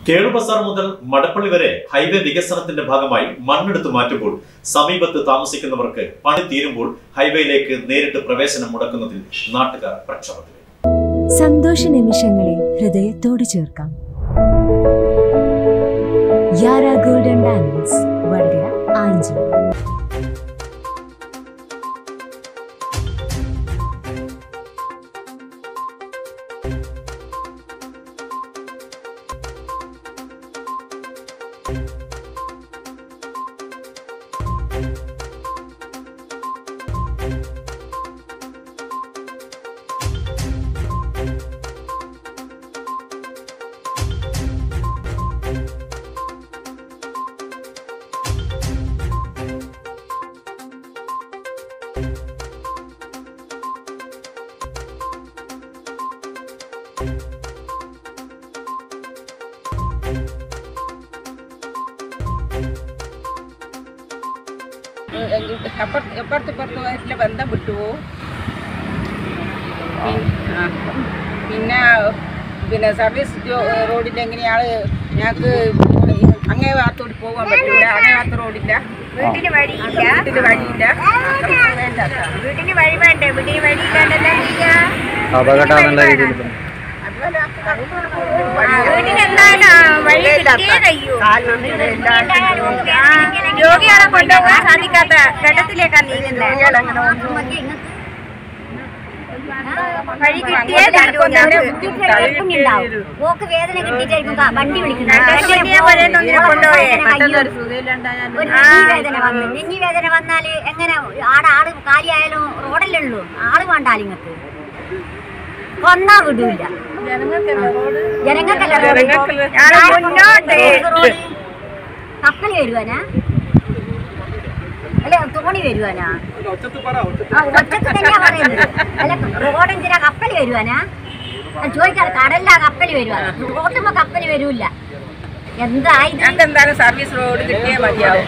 കേളുബസാർ മുതൽ മടപ്പള്ളി വരെ ഹൈവേ വികസനത്തിന്റെ ഭാഗമായി മണ്ണെടുത്ത് മാറ്റുമ്പോൾ സമീപത്ത് താമസിക്കുന്നവർക്ക് പണി തീരുമ്പോൾ ഹൈവേയിലേക്ക് നേരിട്ട് പ്രവേശനം മുടക്കുന്നതിൽ നാട്ടുകാർ പ്രക്ഷോഭത്തിൽ സന്തോഷ നിമിഷങ്ങളെ ഹൃദയത്തോട് ചേർക്കാം യാര ഗോൾഡൻ ഡയമണ്ട്സ് വടകര ആഞ്ചി അപ്പുറത്ത് അപ്പുറത്ത് ഇപ്പുറത്ത് ആയിട്ടുള്ള ബന്ധം വിട്ടുപോകും പിൻ- ആ. പിന്നെ പിന്നെ സർവീസ് ജോ- റോഡിൽ എങ്ങനെയാണ് ഞങ്ങൾക്ക് അങ്ങേ ഭാഗത്തോട്ട് പോകാൻ പറ്റില്ല അങ്ങേ ഭാഗത്ത് റോഡില്ല വീട്ടിന് വഴിയില്ല വീട്ടിൽ വഴിയില്ല നമുക്ക് വേണ്ട വീട്ടിന് വഴി വേണ്ടേ വീട്ടിന് വഴിയില്ലാണ്ടല്ലോ ചെയ്യാ അപകടമാണെന്നുള്ള രീതിയിൽ പറഞ്ഞു. അതുപോലെ ആ, വീട്ടിന് എന്തായാലും വഴി കിട്ടിയേ കഴിയൂ രോഗികളെ കൊണ്ടുപോകാൻ സാധിക്കാത്ത ഘട്ടത്തിലേക്കാണ് നീങ്ങുന്നത് വഴി കിട്ടിയേ തരൂ ഞങ്ങൾക്ക്. ഓക്ക് വേദന കിട്ടിയിട്ടായിരിക്കും ക- വണ്ടി വിളിക്കുന്നത് രണ്ടു മണിയെ പോലെ ഒന്നിനെ കൊണ്ടുപോയേ. നെഞ്ഞി വേദന വന്നു നെഞ്ഞി വേദന വന്നാല് എങ്ങനെ ആടെ ആള് കാലിയായാലും റോഡല്ലേ ഉള്ളൂ ആള് വേണ്ടാലിങ്ങക്ക് കൊന്നാ വിടൂല ജനങ്ങൾക്കല്ല റോഡ് ഞങ്ങള് മുന്നോട്ട് റോഡ് കപ്പൽ വരുവാനാ അല്ല തോണി വരുവാനാ ആ, ഒറ്റക്ക് തന്നെയാ പറയുന്നത് അല്ല റോഡ് എന്തിനാ കപ്പൽ വരുവാനാ ഞാൻ ചോദിക്കാറ് കടലിലാ കപ്പൽ വരുവാനാ റോട്ടുമ്പോ കപ്പൽ വരൂല എന്താ ഇത് ഞങ്ങൾക്ക് എന്തായാലും സർവീസ് റോഡ് കിട്ടിയേ മതിയാവും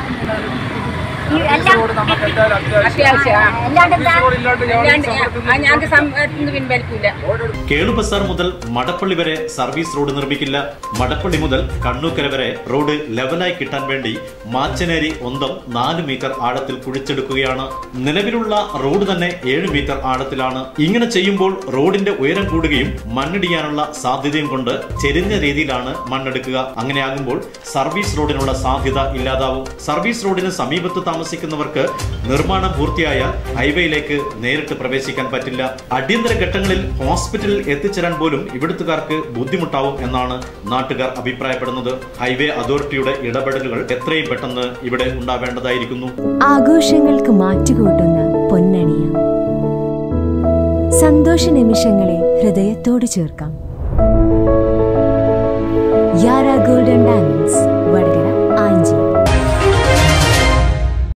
ഈ എല്ലാം അത്യാവശ്യം അല്ലാണ്ട് എന്താ ഞങ്ങൾക്ക് സമയത്തിന് പിൻവലിക്കൂല കേളുബസാർ മുതൽ മടപ്പള്ളി വരെ സർവീസ് റോഡ് നിർമ്മിക്കില്ല മടപ്പള്ളി മുതൽ കണ്ണൂക്കര വരെ റോഡ് ലെവലായി കിട്ടാൻ വേണ്ടി മാച്ചനേരി ഒന്തം നാല് മീറ്റർ ആഴത്തിൽ കുഴിച്ചെടുക്കുകയാണ് നിലവിലുള്ള റോഡ് തന്നെ ഏഴ് മീറ്റർ ആഴത്തിലാണ് ഇങ്ങനെ ചെയ്യുമ്പോൾ റോഡിന്റെ ഉയരം കൂടുകയും മണ്ണിടിയാനുള്ള സാധ്യതയും കൊണ്ട് ചെരിഞ്ഞ രീതിയിലാണ് മണ്ണെടുക്കുക അങ്ങനെയാകുമ്പോൾ സർവീസ് റോഡിനുള്ള സാധ്യത ഇല്ലാതാവും സർവീസ് റോഡിന് സമീപത്ത് താമസിക്കുന്നവർക്ക് നിർമ്മാണം പൂർത്തിയായാൽ ഹൈവേയിലേക്ക് നേരിട്ട് പ്രവേശിക്കാൻ പറ്റില്ല അടിയന്തര ഘട്ടങ്ങളിൽ ഹോസ്പിറ്റലിൽ എത്തിച്ചേരാൻ പോലും ഇവിടുത്തുകാർക്ക് ബുദ്ധിമുട്ടാവും എന്നാണ് നാട്ടുകാർ അഭിപ്രായപ്പെടുന്നത് ഹൈവേ അതോറിറ്റിയുടെ ഇടപെടലുകൾ എത്രയും പെട്ടെന്ന് ഇവിടെ ഉണ്ടാവേണ്ടതായിരിക്കുന്നു ആഘോഷങ്ങൾക്ക് മാറ്റുകൂട്ടുന്ന പൊന്നണിയ സന്തോഷ നിമിഷങ്ങളെ ഹൃദയത്തോട് ചേർക്കാം യാര ഗോൾഡൻ ഡയമണ്ട്സ്